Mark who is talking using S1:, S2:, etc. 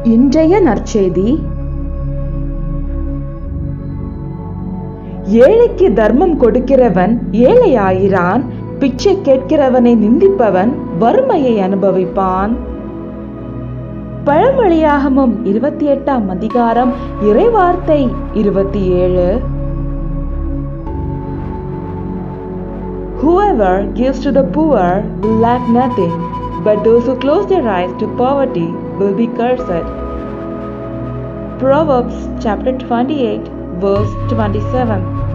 S1: இன்றைய நற்செய்தி ஏழைக்கு தர்மம் கொடுக்கிறவன் ஏழையாயிரான் பிச்சை கேட்கிறவனை நிந்திப்பவன் வறுமையை அனுபவிப்பான் பழமொழியாகமும் இருபத்தி எட்டாம் அதிகாரம் இறைவார்த்தை இருபத்தி ஏழு Whoever gives to the poor will lack nothing, but those who close their eyes to poverty will be cursed. Proverbs chapter 28, verse 27.